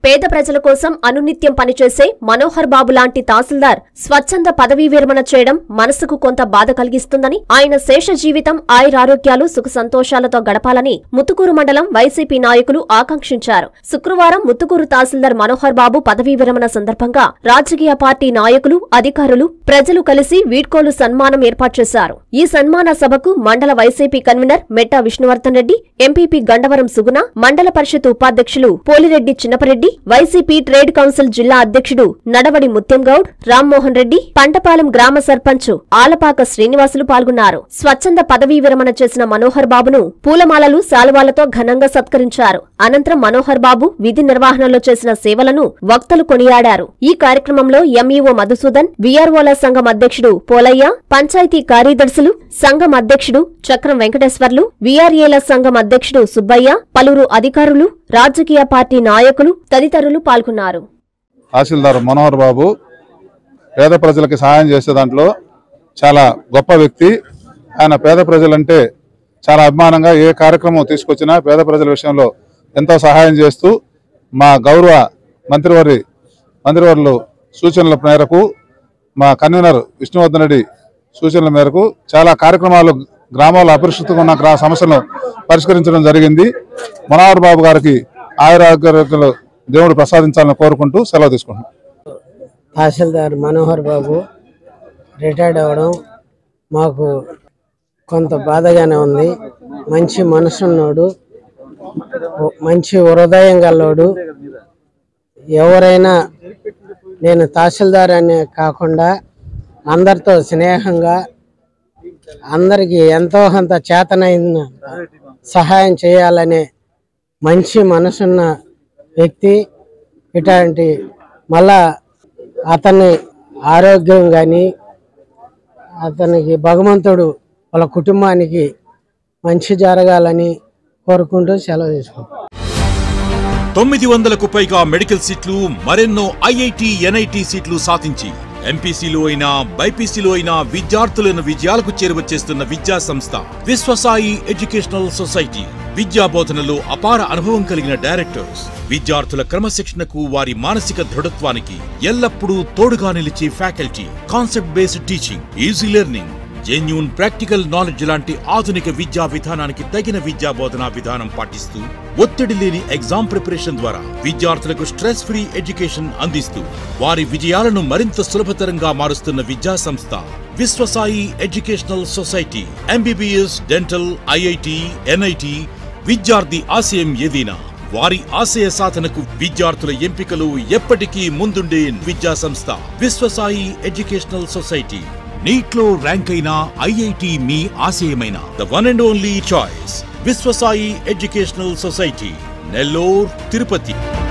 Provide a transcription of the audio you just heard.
పేద ప్రజల కోసం అనునిత్యం పనిచేసే మనోహర్ బాబు లాంటి తహసీల్దార్ స్వచ్ఛంద పదవీ విరమణ చేయడం మనసుకు కొంత బాధ కలిగిస్తుందని ఆయన శేష జీవితం ఆయురారోగ్యాలు సుఖ సంతోషాలతో గడపాలని ముత్తుకూరు మండలం వైసీపీ నాయకులు ఆకాంక్షించారు శుక్రవారం ముత్తుకూరు తహసీల్దార్ మనోహర్ బాబు పదవీ విరమణ సందర్భంగా రాజకీయ పార్టీ నాయకులు అధికారులు ప్రజలు కలిసి వీడ్కోలు సన్మానం ఏర్పాటు చేశారు ఈ సన్మాన సభకు మండల వైసీపీ కన్వీనర్ మెట్టా విష్ణువర్ధన్ రెడ్డి ఎంపీపీ గండవరం సుగుణ మండల పరిషత్ ఉపాధ్యక్షులు పోలిరెడ్డి చిన్నపరెడ్డి వైసీపీ ట్రేడ్ కౌన్సిల్ జిల్లా అధ్యక్షుడు నడవడి ముత్యం గౌడ్ రామ్మోహన్ రెడ్డి పంటపాలెం గ్రామ సర్పంచ్ ఆలపాక శ్రీనివాసులు పాల్గొన్నారు స్వచ్ఛంద పదవీ విరమణ చేసిన మనోహర్ బాబును పూలమాలలు శాలువాలతో ఘనంగా సత్కరించారు అనంతరం మనోహర్ బాబు విధి నిర్వహణలో చేసిన సేవలను వక్తలు కొనియాడారు ఈ కార్యక్రమంలో ఎంఈఓ మధుసూదన్ విఆర్ఓల సంఘం అధ్యక్షుడు పోలయ్య పంచాయతీ కార్యదర్శులు సంఘం అధ్యక్షుడు చక్రం వెంకటేశ్వర్లు విఆర్ఏల సంఘం అధ్యక్షుడు సుబ్బయ్య పలువురు అధికారులు రాజకీయ పార్టీ నాయకులు తదితరులు పాల్గొన్నారు తహసీల్దార్ మనోహర్ బాబు పేద ప్రజలకి సహాయం చేసే దాంట్లో చాలా గొప్ప వ్యక్తి ఆయన పేద ప్రజలంటే చాలా అభిమానంగా ఏ కార్యక్రమం తీసుకొచ్చినా పేద ప్రజల విషయంలో ఎంతో సహాయం చేస్తూ మా గౌరవ మంత్రివారి మంత్రివర్యులు సూచనల మేరకు మా కన్వీనర్ విష్ణువర్ధన్ రెడ్డి సూచనల మేరకు చాలా కార్యక్రమాలు గ్రామాల్లో అపరిశుద్ధంగా ఉన్న గ్రా సమస్యలను పరిష్కరించడం జరిగింది మనోహర్ బాబు గారికి ఆయురారోగ్యాలు దేవుడు ప్రసాదించాలని కోరుకుంటూ సెలవు తీసుకుంటున్నాం తహసీల్దార్ మనోహర్ బాబు రిటైర్డ్ అవ్వడం మాకు కొంత బాధగానే ఉంది మంచి మనసున్నోడు ఓ- మంచి హృదయం గల్లోడు ఎవరైనా నేను తహసీల్దార్ అనే కాకుండా అందరితో స్నేహంగా అందరికీ ఎంతో కొంత చేతనైన సహాయం చేయాలనే మంచి మనసున్న వ్యక్తి ఇట్లాంటి మళ్ళా అతని ఆరోగ్యం కానీ అతనికి భగవంతుడు వాళ్ళ కుటుంబానికి మంచి జరగాలని కోరుకుంటూ సెలవు తీసుకుంటాం తొమ్మిది వందలకు పైగా మెడికల్ సీట్లు మరెన్నో ఐఐటి ఎన్ఐటి సీట్లు సాధించి ఎంపీసీలో అయినా బైపీసీలో అయినా విద్యార్థులను విజయాలకు చేరువచేస్తున్న విద్యా సంస్థ విశ్వసాయి ఎడ్యుకేషనల్ సొసైటీ విద్యా బోధనలో అపార అనుభవం కలిగిన డైరెక్టర్స్ విద్యార్థుల క్రమశిక్షణకు వారి మానసిక దృఢత్వానికి ఎల్లప్పుడూ తోడుగా నిలిచే faculty concept based teaching easy learning genuine practical knowledge లాంటి ఆధునిక విద్యా విధానానికి తగిన విద్యా బోధనా విధానం పాటిస్తూ ఒత్తిడి లేని ఎగ్జామ్ ప్రిపరేషన్ ద్వారా విద్యార్థులకు స్ట్రెస్ ఫ్రీ ఎడ్యుకేషన్ అందిస్తూ వారి విజయాలను మరింత సులభతరంగా మారుస్తున్న విద్యా సంస్థ Viswasai educational society MBBS dental IIT NIT విద్యార్థి ఆశయం ఏదైనా వారి ఆశయ సాధనకు విద్యార్థుల ఎంపికలు ఎప్పటికీ ముందుండే విద్యా సంస్థ విశ్వసాయి ఎడ్యుకేషనల్ సొసైటీ నీట్లో ర్యాంక్ అయిన ఐఐటి మీ ఆశయమైన the one and only choice Viswasai educational society Nellore Tirupati